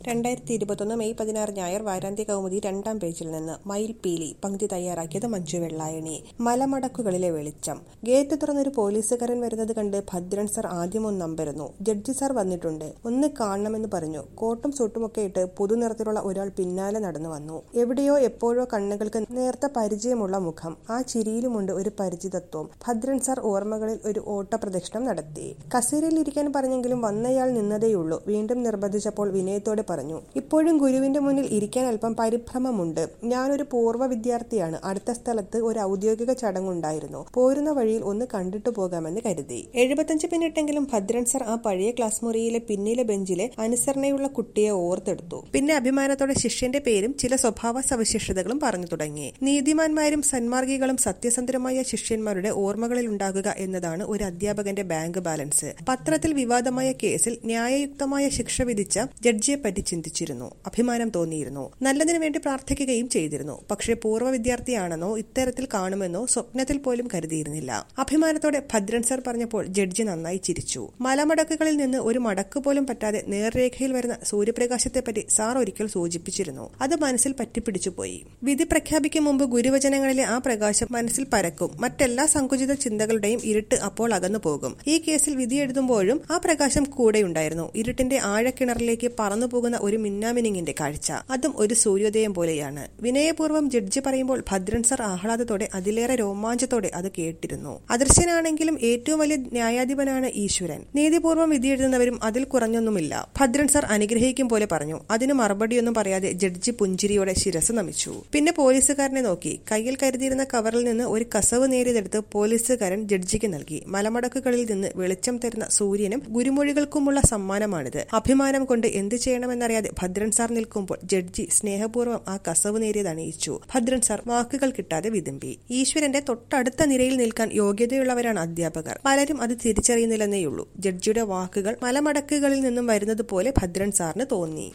രണ്ടായിരത്തി ഇരുപത്തൊന്ന് മെയ് പതിനാറ് ഞായർ വാരാന്ത്യ കൗമുദി രണ്ടാം പേജിൽ നിന്ന് മയിൽ പീലി പങ്ക്തി തയ്യാറാക്കിയത് മഞ്ജു വെള്ളായണി മലമടക്കുകളിലെ വെളിച്ചം ഗേറ്റ് തുറന്നൊരു പോലീസുകാരൻ വരുന്നത് കണ്ട് ഭദ്രൻ സർ ആദ്യം ഒന്ന് അമ്പരന്നു ജഡ്ജി സാർ വന്നിട്ടുണ്ട് ഒന്ന് കാണണമെന്ന് പറഞ്ഞു കോട്ടും സൂട്ടുമൊക്കെ ഇട്ട് പുതുനിറത്തിലുള്ള ഒരാൾ പിന്നാലെ നടന്നു വന്നു എവിടെയോ എപ്പോഴോ കണ്ണുകൾക്ക് നേർത്ത പരിചയമുള്ള മുഖം ആ ചിരിയിലുമുണ്ട് ഒരു പരിചിതത്വം ഭദ്രൻ സാർ ഓർമ്മകളിൽ ഒരു ഓട്ടപ്രദക്ഷിണം നടത്തി കസേരയിൽ ഇരിക്കാൻ പറഞ്ഞെങ്കിലും വന്നയാൾ നിന്നതേയുള്ളൂ വീണ്ടും നിർബന്ധിച്ചപ്പോൾ വിനയത്തോടെ പറഞ്ഞു ഇപ്പോഴും ഗുരുവിന്റെ മുന്നിൽ ഇരിക്കാൻ അല്പം പരിഭ്രമമുണ്ട് ഞാനൊരു പൂർവ്വ വിദ്യാർത്ഥിയാണ് അടുത്ത സ്ഥലത്ത് ഒരു ഔദ്യോഗിക ചടങ്ങുണ്ടായിരുന്നു പോരുന്ന വഴിയിൽ ഒന്ന് കണ്ടിട്ടു പോകാമെന്ന് കരുതി എഴുപത്തഞ്ച് പിന്നിട്ടെങ്കിലും ഭദ്രൻ സർ ആ പഴയ ക്ലാസ് മുറിയിലെ പിന്നിലെ ബെഞ്ചിലെ അനുസരണയുള്ള കുട്ടിയെ ഓർത്തെടുത്തു പിന്നെ അഭിമാനത്തോടെ ശിഷ്യന്റെ പേരും ചില സ്വഭാവ സവിശേഷതകളും പറഞ്ഞു തുടങ്ങി നീതിമാന്മാരും സന്മാർഗികളും സത്യസന്ധരുമായ ശിഷ്യന്മാരുടെ ഓർമ്മകളിൽ ഉണ്ടാകുക എന്നതാണ് ഒരു അധ്യാപകന്റെ ബാങ്ക് ബാലൻസ് പത്രത്തിൽ വിവാദമായ കേസിൽ ന്യായയുക്തമായ ശിക്ഷ വിധിച്ച ജഡ്ജിയെ പറ്റി ചിന്തിച്ചിരുന്നു അഭിമാനം തോന്നിയിരുന്നു നല്ലതിനു വേണ്ടി പ്രാർത്ഥിക്കുകയും ചെയ്തിരുന്നു പക്ഷേ പൂർവ്വ വിദ്യാർത്ഥിയാണെന്നോ ഇത്തരത്തിൽ കാണുമെന്നോ സ്വപ്നത്തിൽ പോലും കരുതിയിരുന്നില്ല അഭിമാനത്തോടെ ഭദ്രൻ സർ പറഞ്ഞപ്പോൾ ജഡ്ജി നന്നായി ചിരിച്ചു മലമടക്കുകളിൽ നിന്ന് ഒരു മടക്ക് പോലും പറ്റാതെ നേർരേഖയിൽ വരുന്ന സൂര്യപ്രകാശത്തെപ്പറ്റി സാർ ഒരിക്കൽ സൂചിപ്പിച്ചിരുന്നു അത് മനസ്സിൽ പറ്റിപ്പിടിച്ചുപോയി വിധി പ്രഖ്യാപിക്കും മുമ്പ് ഗുരുവചനങ്ങളിലെ ആ പ്രകാശം മനസ്സിൽ പരക്കും മറ്റെല്ലാ സങ്കുചിത ചിന്തകളുടെയും ഇരുട്ട് അപ്പോൾ അകന്നു പോകും ഈ കേസിൽ വിധി എഴുതുമ്പോഴും ആ പ്രകാശം കൂടെയുണ്ടായിരുന്നു ഇരുട്ടിന്റെ ആഴക്കിണറിലേക്ക് പറന്നു പോകുന്ന ഒരു മിന്നാമിനിങ്ങിന്റെ കാഴ്ച അതും ഒരു സൂര്യോദയം പോലെയാണ് വിനയപൂർവ്വം ജഡ്ജി പറയുമ്പോൾ ഭദ്രൻ സർ ആഹ്ലാദത്തോടെ അതിലേറെ രോമാഞ്ചത്തോടെ അത് കേട്ടിരുന്നു അദൃശ്യനാണെങ്കിലും ഏറ്റവും വലിയ ന്യായാധിപനാണ് ഈശ്വരൻ നീതിപൂർവ്വം വിധി എഴുതുന്നവരും അതിൽ കുറഞ്ഞൊന്നുമില്ല ഭദ്രൻ സർ അനുഗ്രഹിക്കും പോലെ പറഞ്ഞു അതിന് മറുപടിയൊന്നും പറയാതെ ജഡ്ജി പുഞ്ചിരിയോടെ ശിരസ് നമിച്ചു പിന്നെ പോലീസുകാരനെ നോക്കി കയ്യിൽ കരുതിയിരുന്ന കവറിൽ നിന്ന് ഒരു കസവ് നേരിയതെടുത്ത് പോലീസുകാരൻ ജഡ്ജിക്ക് നൽകി മലമടക്കുകളിൽ നിന്ന് വെളിച്ചം തരുന്ന സൂര്യനും ഗുരുമൊഴികൾക്കുമുള്ള സമ്മാനമാണിത് അഭിമാനം കൊണ്ട് എന്ത് ചെയ്യണമെന്നറിയാതെ ഭദ്രൻ സാർ നിൽക്കുമ്പോൾ ജഡ്ജി സ്നേഹപൂർവ്വം ആ കസവ് നേരിയത് അണിയിച്ചു ഭദ്രൻ സാർ വാക്കുകൾ കിട്ടാതെ വിതുമ്പി ഈശ്വരന്റെ തൊട്ടടുത്ത നിരയിൽ നിൽക്കാൻ യോഗ്യതയുള്ളവരാണ് അധ്യാപകർ പലരും അത് തിരിച്ചറിയുന്നില്ലെന്നേയുള്ളൂ ജഡ്ജിയുടെ വാക്കുകൾ മലമടക്കുകളിൽ നിന്നും വരുന്നത് പോലെ ഭദ്രൻ സാറിന് തോന്നി